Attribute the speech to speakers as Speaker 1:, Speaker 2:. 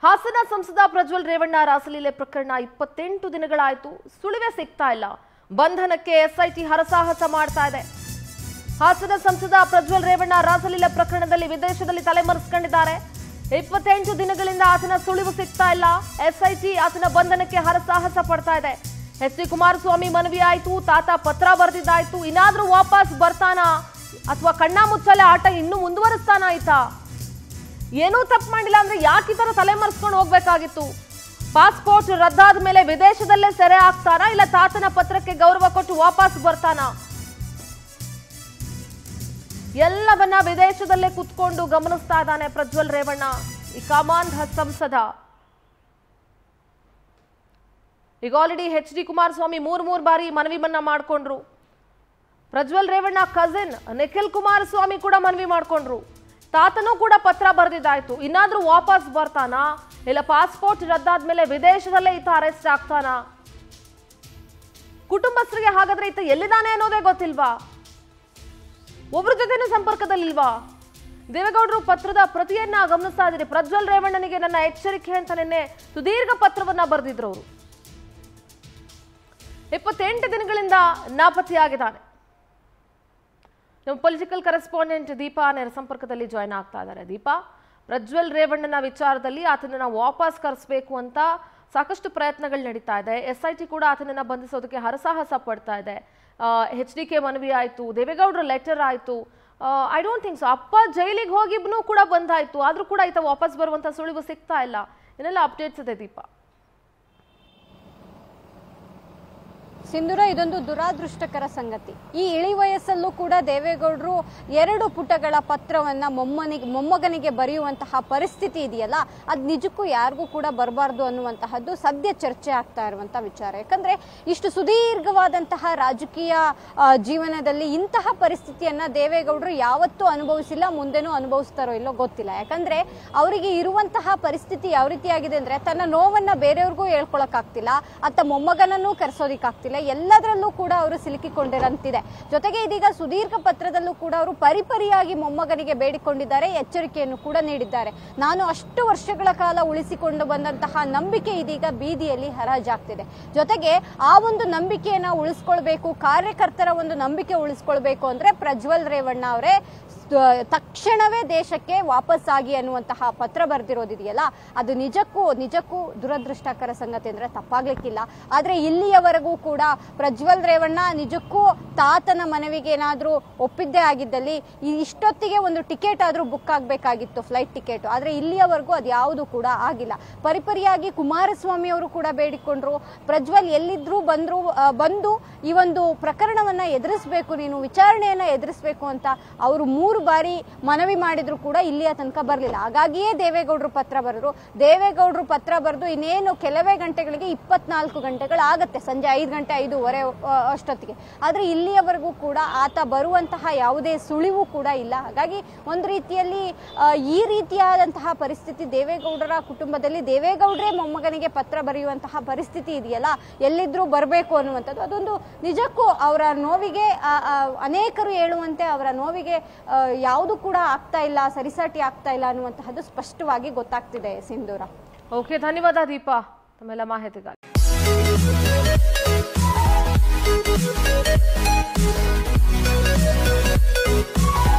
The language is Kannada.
Speaker 1: ಹಾಸನ ಸಂಸದ ಪ್ರಜ್ವಲ್ ರೇವಣ್ಣ ರಾಸಲೀಲೆ ಪ್ರಕರಣ ಇಪ್ಪತ್ತೆಂಟು ದಿನಗಳಾಯ್ತು ಸುಳಿವೆ ಸಿಗ್ತಾ ಇಲ್ಲ ಬಂಧನಕ್ಕೆ ಎಸ್ಐಟಿ ಹರಸಾಹಸ ಮಾಡ್ತಾ ಇದೆ ಹಾಸನ ಸಂಸದ ಪ್ರಜ್ವಲ್ ರೇವಣ್ಣ ರಾಸಲೀಲೆ ಪ್ರಕರಣದಲ್ಲಿ ವಿದೇಶದಲ್ಲಿ ತಲೆಮರೆಸ್ಕೊಂಡಿದ್ದಾರೆ ಇಪ್ಪತ್ತೆಂಟು ದಿನಗಳಿಂದ ಆತನ ಸುಳಿವು ಸಿಗ್ತಾ ಇಲ್ಲ ಎಸ್ಐಟಿ ಆತನ ಬಂಧನಕ್ಕೆ ಹರಸಾಹಸ ಪಡ್ತಾ ಇದೆ ಎಚ್ ಡಿ ಕುಮಾರಸ್ವಾಮಿ ಮನವಿ ಆಯ್ತು ತಾತ ಪತ್ರ ಬರೆದಿದ್ದಾಯ್ತು ಇನ್ನಾದ್ರೂ ವಾಪಸ್ ಬರ್ತಾನ ಅಥವಾ ಕಣ್ಣ ಮುಚ್ಚಲೆ ಆಟ ಇನ್ನೂ ಮುಂದುವರಿಸ್ತಾನ ಆಯ್ತಾ ಏನೂ ತಪ್ಪು ಮಾಡಿಲ್ಲ ಅಂದ್ರೆ ಯಾಕೆ ಈ ತರ ತಲೆಮರೆಸ್ಕೊಂಡು ಹೋಗ್ಬೇಕಾಗಿತ್ತು ಪಾಸ್ಪೋರ್ಟ್ ರದ್ದಾದ ಮೇಲೆ ವಿದೇಶದಲ್ಲೇ ಸೆರೆ ಆಗ್ತಾನ ಇಲ್ಲ ತಾತನ ಪತ್ರಕ್ಕೆ ಗೌರವ ಕೊಟ್ಟು ವಾಪಸ್ ಬರ್ತಾನ ಎಲ್ಲವನ್ನ ವಿದೇಶದಲ್ಲೇ ಕುತ್ಕೊಂಡು ಗಮನಿಸ್ತಾ ಇದ್ದಾನೆ ಪ್ರಜ್ವಲ್ ರೇವಣ್ಣ ಈ ಕಾಮಾಂಧ ಸಂಸದ ಈಗ ಆಲ್ರೆಡಿ ಎಚ್ ಡಿ ಕುಮಾರಸ್ವಾಮಿ ಮೂರ್ ಮೂರ್ ಬಾರಿ ಮನವಿಯನ್ನ ಮಾಡ್ಕೊಂಡ್ರು ಪ್ರಜ್ವಲ್ ರೇವಣ್ಣ ಕಸಿನ್ ನಿಖಿಲ್ ಕುಮಾರಸ್ವಾಮಿ ಕೂಡ ಮನವಿ ಮಾಡ್ಕೊಂಡ್ರು ತಾತನೂ ಕೂಡ ಪತ್ರ ಬರೆದಿದ್ದಾಯ್ತು ಇನ್ನಾದ್ರೂ ವಾಪಸ್ ಬರ್ತಾನಾ ಇಲ್ಲ ಪಾಸ್ಪೋರ್ಟ್ ರದ್ದಾದ್ಮೇಲೆ ವಿದೇಶದಲ್ಲೇ ಈತ ಅರೆಸ್ಟ್ ಆಗ್ತಾನಾ ಕುಟುಂಬಸ್ಥರಿಗೆ ಹಾಗಾದ್ರೆ ಈತ ಎಲ್ಲಿದ್ದಾನೆ ಅನ್ನೋದೇ ಗೊತ್ತಿಲ್ವಾ ಒಬ್ರ ಜೊತೆನೂ ಸಂಪರ್ಕದಲ್ಲಿಲ್ವಾ ದೇವೇಗೌಡರು ಪತ್ರದ ಪ್ರತಿಯನ್ನ ಗಮನಿಸ್ತಾ ಇದ್ದೀರಿ ಪ್ರಜ್ವಲ್ ರೇವಣ್ಣನಿಗೆ ನನ್ನ ಎಚ್ಚರಿಕೆ ಅಂತ ನಿನ್ನೆ ಸುದೀರ್ಘ ಪತ್ರವನ್ನ ಬರೆದಿದ್ರು ಅವರು ಇಪ್ಪತ್ತೆಂಟು ದಿನಗಳಿಂದ ನಾಪತ್ತೆಯಾಗಿದ್ದಾನೆ ನಮ್ಮ ಪೊಲಿಟಿಕಲ್ ಕರೆಸ್ಪಾಂಡೆಂಟ್ ದೀಪಾ ನೇರ ಸಂಪರ್ಕದಲ್ಲಿ ಜಾಯ್ನ್ ಆಗ್ತಾ ಇದ್ದಾರೆ ದೀಪಾ ಪ್ರಜ್ವಲ್ ರೇವಣ್ಣನ ವಿಚಾರದಲ್ಲಿ ಆತನನ್ನ ವಾಪಸ್ ಕರೆಸಬೇಕು ಅಂತ ಸಾಕಷ್ಟು ಪ್ರಯತ್ನಗಳು ನಡೀತಾ ಇದೆ ಎಸ್ ಐ ಟಿ ಕೂಡ ಆತನನ್ನ ಬಂಧಿಸೋದಕ್ಕೆ ಹರಸಾಹಸ ಪಡ್ತಾ ಇದೆ ಎಚ್ ಡಿ ಕೆ ಮನವಿ ಆಯ್ತು ದೇವೇಗೌಡರ ಲೆಟರ್ ಆಯ್ತು ಐ ಡೋಂಟ್ ಥಿಂಕ್ ಸೊ ಅಪ್ಪ ಜೈಲಿಗೆ ಹೋಗಿಬ್ನು ಕೂಡ ಬಂದಾಯ್ತು ಆದ್ರೂ ಕೂಡ ಈತ ವಾಪಸ್ ಬರುವಂತ ಸುಳಿವು ಸಿಗ್ತಾ ಇಲ್ಲ ಏನೆಲ್ಲ ಅಪ್ಡೇಟ್ಸ್ ಇದೆ ದೀಪಾ
Speaker 2: ಸಿಂಧೂರ ಇದೊಂದು ದುರಾದೃಷ್ಟಕರ ಸಂಗತಿ ಈ ಇಳಿ ವಯಸ್ಸಲ್ಲೂ ಕೂಡ ದೇವೇಗೌಡರು ಎರಡು ಪುಟಗಳ ಪತ್ರವನ್ನ ಮೊಮ್ಮನಿಗೆ ಮೊಮ್ಮಗನಿಗೆ ಬರೆಯುವಂತಹ ಪರಿಸ್ಥಿತಿ ಇದೆಯಲ್ಲ ಅದ್ ನಿಜಕ್ಕೂ ಯಾರಿಗೂ ಕೂಡ ಬರಬಾರ್ದು ಅನ್ನುವಂತಹದ್ದು ಸದ್ಯ ಚರ್ಚೆ ಆಗ್ತಾ ಇರುವಂತಹ ವಿಚಾರ ಯಾಕಂದ್ರೆ ಇಷ್ಟು ಸುದೀರ್ಘವಾದಂತಹ ರಾಜಕೀಯ ಆ, ಜೀವನದಲ್ಲಿ ಇಂತಹ ಪರಿಸ್ಥಿತಿಯನ್ನ ದೇವೇಗೌಡರು ಯಾವತ್ತೂ ಅನುಭವಿಸಿಲ್ಲ ಮುಂದೆನೂ ಅನುಭವಿಸ್ತಾರೋ ಇಲ್ಲೋ ಗೊತ್ತಿಲ್ಲ ಯಾಕಂದ್ರೆ ಅವರಿಗೆ ಇರುವಂತಹ ಪರಿಸ್ಥಿತಿ ಯಾವ ರೀತಿಯಾಗಿದೆ ಅಂದ್ರೆ ತನ್ನ ನೋವನ್ನ ಬೇರೆಯವ್ರಿಗೂ ಹೇಳ್ಕೊಳಕ್ಕಾಗ್ತಿಲ್ಲ ಅತ್ತ ಮೊಮ್ಮಗನನ್ನೂ ಕರೆಸೋದಿಕ್ಕಾಗ್ತಿಲ್ಲ ಎಲ್ಲದರಲ್ಲೂ ಕೂಡ ಅವರು ಸಿಲುಕಿಕೊಂಡಿರಂತಿದೆ ಜೊತೆಗೆ ಇದೀಗ ಸುದೀರ್ಘ ಪತ್ರದಲ್ಲೂ ಕೂಡ ಅವರು ಪರಿಪರಿಯಾಗಿ ಮೊಮ್ಮಗನಿಗೆ ಬೇಡಿಕೊಂಡಿದ್ದಾರೆ ಎಚ್ಚರಿಕೆಯನ್ನು ಕೂಡ ನೀಡಿದ್ದಾರೆ ನಾನು ಅಷ್ಟು ವರ್ಷಗಳ ಕಾಲ ಉಳಿಸಿಕೊಂಡು ಬಂದಂತಹ ನಂಬಿಕೆ ಇದೀಗ ಬೀದಿಯಲ್ಲಿ ಹರಾಜಾಗ್ತಿದೆ ಜೊತೆಗೆ ಆ ಒಂದು ನಂಬಿಕೆಯನ್ನ ಉಳಿಸ್ಕೊಳ್ಬೇಕು ಕಾರ್ಯಕರ್ತರ ಒಂದು ನಂಬಿಕೆ ಉಳಿಸ್ಕೊಳ್ಬೇಕು ಅಂದ್ರೆ ಪ್ರಜ್ವಲ್ ರೇವಣ್ಣ ಅವರೇ ಸ- ತಕ್ಷಣವೇ ದೇಶಕ್ಕೆ ವಾಪಸ್ ಆಗಿ ಅನ್ನುವಂತಹ ಪತ್ರ ಬರೆದಿರೋದಿದೆಯಲ್ಲ ಅದು ನಿಜಕ್ಕೂ ನಿಜಕ್ಕೂ ದುರದೃಷ್ಟಕರ ಸಂಗತಿ ಅಂದ್ರೆ ತಪ್ಪಾಗ್ಲಿಕ್ಕಿಲ್ಲ ಆದ್ರೆ ಇಲ್ಲಿಯವರೆಗೂ ಕೂಡ ಪ್ರಜ್ವಲ್ ರೇವಣ್ಣ ನಿಜಕ್ಕೂ ತಾತನ ಮನವಿಗೆ ಏನಾದ್ರೂ ಒಪ್ಪಿದ್ದೇ ಆಗಿದ್ದಲ್ಲಿ ಈ ಇಷ್ಟೊತ್ತಿಗೆ ಒಂದು ಟಿಕೆಟ್ ಆದ್ರೂ ಬುಕ್ ಆಗ್ಬೇಕಾಗಿತ್ತು ಫ್ಲೈಟ್ ಟಿಕೆಟ್ ಆದ್ರೆ ಇಲ್ಲಿಯವರೆಗೂ ಅದು ಯಾವುದು ಕೂಡ ಆಗಿಲ್ಲ ಪರಿಪರಿಯಾಗಿ ಕುಮಾರಸ್ವಾಮಿ ಅವರು ಕೂಡ ಬೇಡಿಕೊಂಡ್ರು ಪ್ರಜ್ವಲ್ ಎಲ್ಲಿದ್ರೂ ಬಂದ್ರು ಆ, ಬಂದು ಈ ಒಂದು ಪ್ರಕರಣವನ್ನ ಎದುರಿಸಬೇಕು ನೀನು ವಿಚಾರಣೆಯನ್ನ ಎದುರಿಸಬೇಕು ಅಂತ ಅವರು ಮೂರು ಬಾರಿ ಮನವಿ ಮಾಡಿದ್ರು ಕೂಡ ಇಲ್ಲಿಯ ತನಕ ಬರಲಿಲ್ಲ ಹಾಗಾಗಿಯೇ ದೇವೇಗೌಡರು ಪತ್ರ ಬರೆದ್ರು ದೇವೇಗೌಡರು ಪತ್ರ ಬರೆದು ಇನ್ನೇನು ಕೆಲವೇ ಗಂಟೆಗಳಿಗೆ ಇಪ್ಪತ್ನಾಲ್ಕು ಗಂಟೆಗಳಾಗತ್ತೆ ಸಂಜೆ ಐದು ಗಂಟೆ ಐದೂವರೆ ಆ, ಅಷ್ಟೊತ್ತಿಗೆ ಆದ್ರೆ ಇಲ್ಲಿಯವರೆಗೂ ಕೂಡ ಆತ ಬರುವಂತಹ ಯಾವುದೇ ಸುಳಿವು ಕೂಡ ಇಲ್ಲ ಹಾಗಾಗಿ ಒಂದು ರೀತಿಯಲ್ಲಿ ಆ, ಈ ರೀತಿಯಾದಂತಹ ಪರಿಸ್ಥಿತಿ ದೇವೇಗೌಡರ ಕುಟುಂಬದಲ್ಲಿ ದೇವೇಗೌಡರೇ ಮೊಮ್ಮಗನಿಗೆ ಪತ್ರ ಬರೆಯುವಂತಹ ಪರಿಸ್ಥಿತಿ ಇದೆಯಲ್ಲ ಎಲ್ಲಿದ್ರೂ ಬರಬೇಕು ಅನ್ನುವಂಥದ್ದು ಅದೊಂದು ನಿಜಕ್ಕೂ ಅವರ ನೋವಿಗೆ ಆ, ಆ, ಅನೇಕರು ಹೇಳುವಂತೆ ಅವರ ನೋವಿಗೆ ಆ, ಯಾವುದು ಕೂಡ ಆಗ್ತಾ ಇಲ್ಲ ಸರಿಸಾಟಿ ಆಗ್ತಾ ಇಲ್ಲ ಅನ್ನುವಂತಹದ್ದು ಸ್ಪಷ್ಟವಾಗಿ ಗೊತ್ತಾಗ್ತಿದೆ ಸಿಂಧೂರ
Speaker 1: ಓಕೆ ಧನ್ಯವಾದ ದೀಪಾ ತಮ್ಮೆಲ್ಲ ಮಾಹಿತಿಗಾಗಿ
Speaker 3: Thank you.